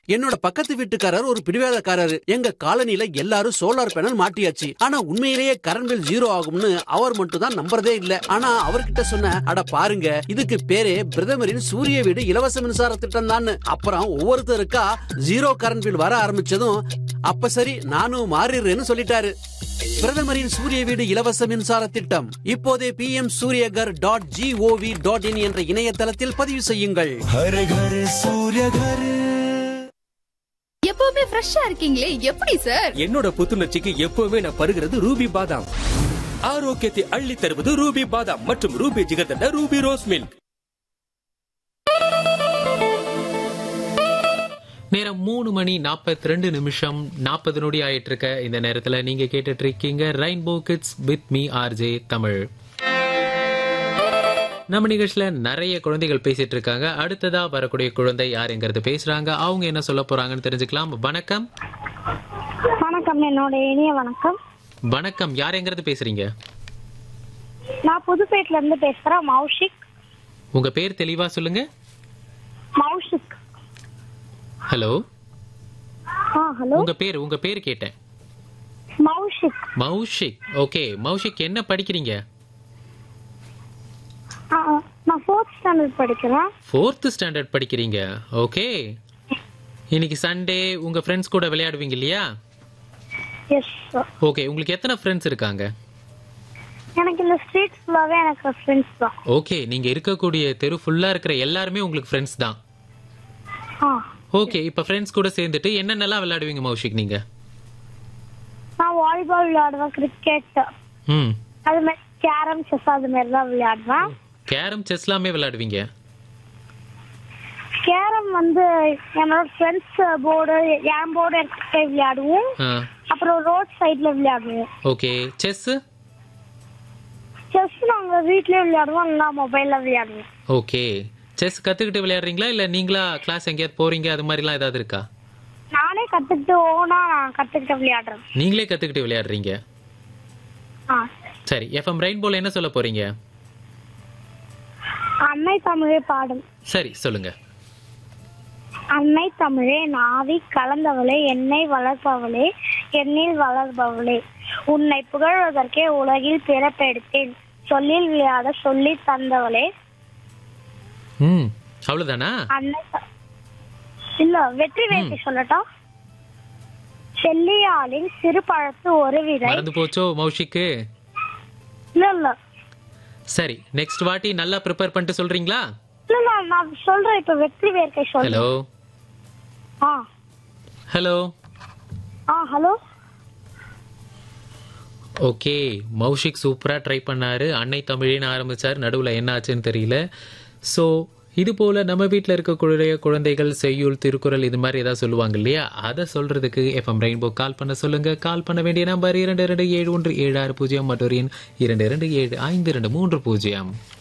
என்னோட பக்கத்து வீட்டுக்காரர் ஒரு பிடிவாதக்காரரு எங்க காலனில எல்லாரும் சோலார் பேனல் மாட்டியாச்சு ஆனா உண்மையிலேயே கரண்ட் பில் ஜீரோ ஆகும்னு அவர் மட்டும் தான் நம்புறதே இல்ல ஆனா அவர்கிட்ட சொன்ன அட பாருங்க இதுக்கு பேரே பிரதமரின் சூரிய வீடு இலவச மின்சார திட்டம் தான் அப்புறம் ஒவ்வொருத்தருக்கா ஜீரோ கரண்ட் பில் வர ஆரம்பிச்சதும் அப்ப சரி நானும் மாறிடுறேன்னு சொல்லிட்டாரு பிரதமரின் சூரிய வீடு இலவச மின்சார திட்டம் இப்போதே P M Surya Ghar dot G O V dot in என்ற இணையதளத்தில் பதிவு செய்யுங்கள் हर घर सूर्य घर எப்பவுமே ஃப்ரெஷ்ஷா இருக்கீங்களே எப்படி சார் என்னோட புத்துணர்ச்சிக்கு எப்பவுமே நான் பருகிறது ரூபி பாதாம் ஆரோக்கியத்தை அள்ளி தருவது ரூபி பாதாம் மற்றும் Ruby jigarthanda Ruby rose milk நேரம் மூணு மணி நாற்பத்தி ரெண்டு நிமிஷம் நாற்பது நொடி ஆயிட்டு இருக்க இந்த நேரத்துல நீங்க கேட்டுட்டு இருக்கீங்க rainbow kids with me RJ Tamil நம்ம நிகழ்ச்சியில நிறைய குழந்தைகள் பேசிட்டு இருக்காங்க அடுத்ததா வரக்கூடிய குழந்தை யாருங்கிறது பேசுறாங்க அவங்க என்ன சொல்ல போறாங்கன்னு தெரிஞ்சுக்கலாம் வணக்கம் வணக்கம் என்னோட இனிய வணக்கம் வணக்கம் யாருங்கிறது பேசுறீங்க நான் புதுப்பேட்ல இருந்து பேசுறேன் மௌஷிக் உங்க பேர் தெளிவா சொல்லுங்க மௌஷிக் ஹலோ ஆ ஹலோ உங்க பேர் உங்க பேர் கேட்டேன் மௌஷிக் மௌஷிக் ஓகே மௌஷிக் என்ன படிக்கிறீங்க ஆ, நான் ஃபோர்த் ஸ்டாண்டர்ட் படிக்கிறேன் ஃபோர்த் ஸ்டாண்டர்ட் படிக்கிறீங்க ஓகே இன்னைக்கு சண்டே உங்க ஃப்ரெண்ட்ஸ் கூட விளையாடுவீங்க இல்லையா எஸ் ஓகே உங்களுக்கு எத்தனை ஃப்ரெண்ட்ஸ் இருக்காங்க எனக்கு இந்த ஸ்ட்ரீட் ஃபுல்லாவே எனக்கு ஃப்ரெண்ட்ஸ் தான் ஓகே நீங்க இருக்கக்கூடிய தெரு ஃபுல்லா இருக்கிற எல்லாருமே உங்களுக்கு ஃப்ரெண்ட்ஸ் தான் ஆ ஓகே இப்ப ஃப்ரெண்ட்ஸ் கூட சேர்ந்துட்டு என்னென்னலாம் விளையாடுவீங்க மௌஷிக் நீங்க நான் வாலிபால் விளையாடுவேன் கிரிக்கெட் ம் அது மாதிரி கேரம் செஸ் அது மாதிரி தான் விளையாடுவேன் கேரம் செஸ்லாமே விளையாடுவீங்க கேரம் வந்து என்னோட ஃப்ரெண்ட்ஸ் போர்டு என் போர்டு எடுத்துட்டு போய் விளையாடுவோம் அப்புறம் ரோட் சைடுல விளையாடுவோம் ஓகே செஸ் செஸ் நாங்க வீட்லயே விளையாடுவோம் இல்லைன்னா மொபைல்ல விளையாடுவோம் ஓகே செஸ் கத்துக்கிட்டு விளையாடுறீங்களா இல்ல நீங்களா கிளாஸ் எங்கேயாவது போறீங்க அது மாதிரிலாம் ஏதாவது இருக்கா நானே கத்துக்கிட்டு ஓனா நான் கத்துக்கிட்டு விளையாடுறேன் நீங்களே கத்துக்கிட்டு விளையாடுறீங்க ஆ சரி எஃப்எம் ரெயின்போல என்ன சொல்ல போறீங்க அன்னை தமிழே பாடும் சரி சொல்லுங்க அன்னை தமிழே நாவி கலந்தவளே என்னை வளர்ப்பவளே என்னில் வளர்பவளே உன்னை புகழ்வதற்கே உலகில் பிறப்பெடுத்தேன் சொல்லில் விளையாட சொல்லி தந்தவளே ம் அவ்வளவுதானா அன்னை த- இல்ல வெற்றி வேட்டி சொல்லட்டா செல்லியாளின் சிறு பழத்து ஒரு விதை மறந்து போச்சோ மௌஷிக்கு இல்ல இல்ல சரி நெக்ஸ்ட் வாட்டி நல்லா ப்ரிப்பேர் பண்ணிட்டு சொல்றீங்களா இல்ல இல்ல நான் சொல்றேன் இப்ப வெற்றி வேர்க்கை சொல்றேன் ஹலோ ஆ ஹலோ ஆ ஹலோ ஓகே மௌஷிக் சூப்பரா ட்ரை பண்ணாரு அன்னை தமிழின்னு ஆரம்பிச்சார் நடுவுல என்ன ஆச்சுன்னு தெரியல ஸோ இது போல நம்ம வீட்டில் இருக்கக்கூடிய குழந்தைகள் செய்யுள் திருக்குறள் இது மாதிரி ஏதாவது சொல்லுவாங்க இல்லையா அதை சொல்றதுக்கு எஃப்எம் ரெயின்போ கால் பண்ண சொல்லுங்க கால் பண்ண வேண்டிய நம்பர் இரண்டு இரண்டு ஏழு ஒன்று ஏழு ஆறு பூஜ்ஜியம் மற்றொரு எண் இரண்டு இரண்டு ஏழு ஐந்து இரண்டு மூன்று பூஜ்ஜியம்